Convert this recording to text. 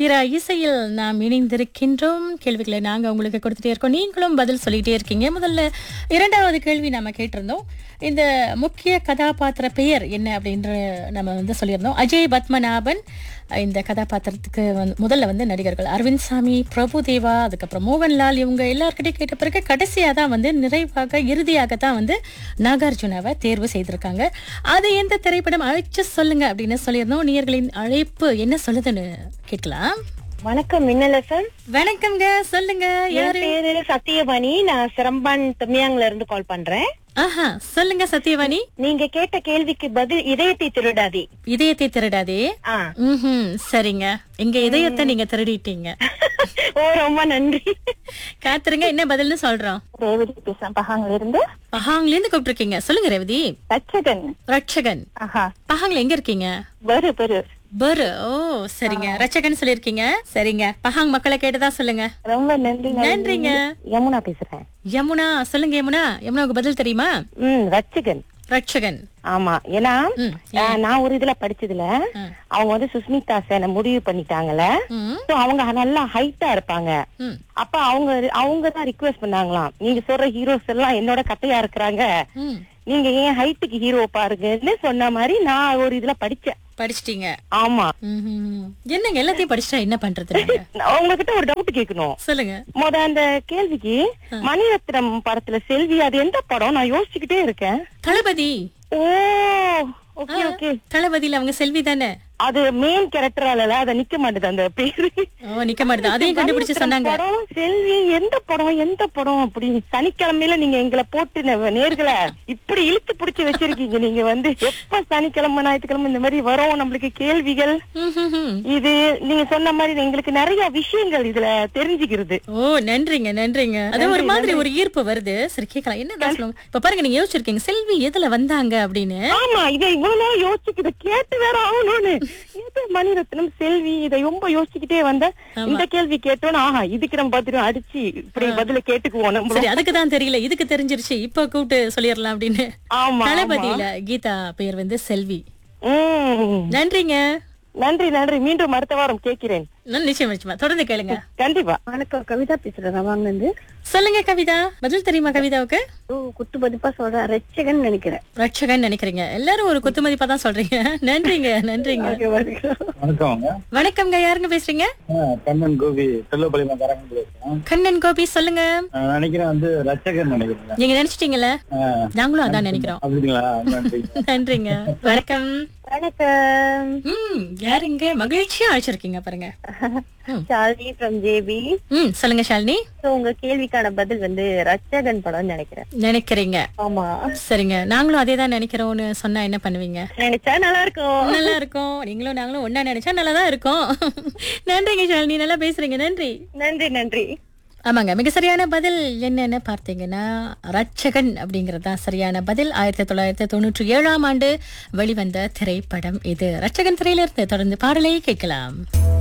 தீரா இசையில் நாம் இணைந்திருக்கின்றோம் கேள்விகளை நாங்க உங்களுக்கு கொடுத்துட்டே இருக்கோம் நீங்களும் பதில் சொல்லிட்டே இருக்கீங்க முதல்ல இரண்டாவது கேள்வி நாம கேட்டிருந்தோம் இந்த முக்கிய கதாபாத்திர பெயர் என்ன அப்படின்ற நம்ம வந்து சொல்லியிருந்தோம் அஜய் பத்மநாபன் இந்த கதாபாத்திரத்துக்கு வந்து முதல்ல வந்து நடிகர்கள் அரவிந்த் சாமி பிரபுதேவா அதுக்கப்புறம் மோகன்லால் இவங்க எல்லார்கிட்டையும் கேட்ட பிறகு கடைசியாக தான் வந்து நிறைவாக இறுதியாக தான் வந்து நாகார்ஜுனாவை தேர்வு செய்திருக்காங்க அது எந்த திரைப்படம் அழைச்சு சொல்லுங்க அப்படின்னு சொல்லியிருந்தோம் நேயர்களின் அழைப்பு என்ன சொல்லுதுன்னு கேட்கலாம் வணக்கம் மின்னலசன் வணக்கம்ங்க சொல்லுங்க என் யாரு பேரு சத்தியவாணி நான் சிரம்பான் தமியாங்ல இருந்து கால் பண்றேன் ஆஹா சொல்லுங்க சத்யவாணி நீங்க கேட்ட கேள்விக்கு பதில் இதயத்தை திருடாதே இதயத்தை திருடாதே ஆ ம்ஹும் சரிங்க எங்க இதயத்தை நீங்க திருடிட்டீங்க ஓ ரொம்ப நன்றி காத்துருங்க என்ன பதில்னு சொல்றோம் ரேவதி பேசுறேன் பகாங்ல இருந்து பஹாங்ல இருந்து கூப்பிட்டுருக்கீங்க சொல்லுங்க ரேவதி ரட்சகன் ரட்சகன் ஆஹா பஹாங்ல எங்க இருக்கீங்க வரு வரு பரு ஓ சரிங்க ரட்சகன் சொல்லிருக்கீங்க சரிங்க பஹாங் மக்களை கேட்டதா சொல்லுங்க ரொம்ப நன்றி நான் நன்றிங்க யமுனா பேசுறேன் யமுனா சொல்லுங்க யமுனா யமுனாவுக்கு பதில் தெரியுமா ம் ரட்சகன் ரட்சகன் ஆமா ஏன்னா ம், ஆஹ், நான் ஒரு இதுல படிச்சதுல ம். அவங்க வந்து சுஸ்மிதா சேனை முடிவு பண்ணிட்டாங்கல்ல ம், So, அவங்க நல்லா ஹைட்டா இருப்பாங்க ம், அப்ப அவங்க அவங்க தான் ரிக்வெஸ்ட் பண்ணாங்களாம் நீங்க சொல்ற ஹீரோஸ் எல்லாம் என்னோட கட்டையா இருக்கிறாங்க ம். நீங்க ஏன் ஹைட்டுக்கு ஹீரோ பாருங்கன்னு சொன்ன மாதிரி நான் ஒரு இதுல படிச்சேன் படிச்சிட்டீங்க ஆமா ம்ஹும். என்னங்க எல்லாத்தையும் படிச்சா என்ன பண்றது நீங்க? நான் உங்ககிட்ட ஒரு டவுட் கேட்கணும் சொல்லுங்க முத அந்த கேள்விக்கு மணிரத்னம் படத்துல செல்வி அது எந்த படம் நான் யோசிச்சுக்கிட்டே இருக்கேன் தளபதி ஓ ஓகே ஓகே தளபதியில அவங்க செல்வி தானே அது மெயின் கேரக்டரால அத நிக்க மாட்டேது அந்த பேரு ஓ நிக்க மாட்டேது அதையும் கண்டுபிடிச்சு சொன்னாங்க படம் செல்வி எந்த படம் எந்த படம் அப்படி சனிக்கிழமையில நீங்க எங்களை போட்டு ந- நேர்களை இப்படி இழுத்து புடிச்சு வச்சிருக்கீங்க நீங்க வந்து எப்ப சனிக்கிழமை ஞாயிற்றுக்கிழமை இந்த மாதிரி வரும் நம்மளுக்கு கேள்விகள் ம்ஹும்ஹும். இது நீங்க சொன்ன மாதிரி எங்களுக்கு நிறைய விஷயங்கள் இதுல தெரிஞ்சுக்கிறது ஓ நன்றிங்க நன்றிங்க அது ஒரு மாதிரி ஒரு ஈர்ப்பு வருது சரி கேக்கலாம் என்னதான் சொல்லுங்க இப்ப பாருங்க நீங்க யோசிச்சிருக்கீங்க செல்வி எதுல வந்தாங்க அப்படின்னு ஆமா இதை இவ்வளவு நேரம் யோசிச்சுக்கிட்டு கேட்டு வேற ஆகணும்னு இது மணிரத்னம் செல்வி இதை ரொம்ப யோசிச்சுக்கிட்டே வந்த இந்த கேள்வி கேட்டோன்னு ஆஹா இதுக்கு நம்ம பதிலும் அடிச்சு இப்படி பதில கேட்டுக்குவோம் நம்ம சரி அதுக்கு தான் தெரியல இதுக்கு தெரிஞ்சிருச்சு இப்ப கூப்பிட்டு சொல்லிடலாம் அப்படின்னு ஆமா தளபதியில கீதா பெயர் வந்து செல்வி உம் நன்றிங்க நன்றி நன்றி மீண்டும் அடுத்த வாரம் கேட்கிறேன் நான் நிச்சயம் நிச்சயமா தொடர்ந்து கேளுங்க கண்டிப்பா வணக்கம் கவிதா பேசுறேன் ரவாங்க இருந்து சொல்லுங்க கவிதா பதில் தெரியுமா கவிதாவுக்கு குத்து பதிப்பா சொல்றேன் ரட்சகன் நினைக்கிறேன் ரட்சகன் நினைக்கிறீங்க எல்லாரும் ஒரு குத்துமதிப்பா தான் சொல்றீங்க நன்றிங்க நன்றிங்க வணக்கம்ங்க வணக்கம்ங்க யாருங்க பேசுறீங்க ஆ, கண்ணன் கோபி செல்லப்பள்ளிமா கரங்க பேசுறேன் கண்ணன் கோபி சொல்லுங்க நான் நினைக்கிறேன் வந்து ரச்சகன் நினைக்கிறேன் நீங்க நினைச்சிட்டீங்களா ஆ, நாங்களும் அதான் நினைக்கிறோம் அப்படிங்களா நன்றி நன்றிங்க வணக்கம் வணக்கம் ம் யாருங்க மகிழ்ச்சியா அழைச்சிருக்கீங்க பாருங்க ஷாலினி ஃப்ரம் ஜேபி ம் சொல்லுங்க ஷாலினி உங்க கேள்விக்கான பதில் வந்து ரட்சகன் படம் நினைக்கிறேன் நினைக்கிறீங்க ஆமா சரிங்க நாங்களும் அதே தான் நினைக்கிறோம்னு சொன்னா என்ன பண்ணுவீங்க நினைச்சா நல்லா இருக்கும் நல்லா இருக்கும் நீங்களும் நாங்களும் ஒன்னா நினைச்சா நல்லா தான் இருக்கும் நன்றிங்க ஷாலினி நல்லா பேசுறீங்க நன்றி நன்றி நன்றி ஆமாங்க மிக சரியான பதில் என்னன்னு பார்த்தீங்கன்னா ரட்சகன் அப்படிங்கிறது தான் சரியான பதில் ஆயிரத்தி தொள்ளாயிரத்தி தொண்ணூற்றி ஏழாம் ஆண்டு வெளிவந்த திரைப்படம் இது ரட்சகன் திரையிலிருந்து தொடர்ந்து பாடலை கேட்கலாம்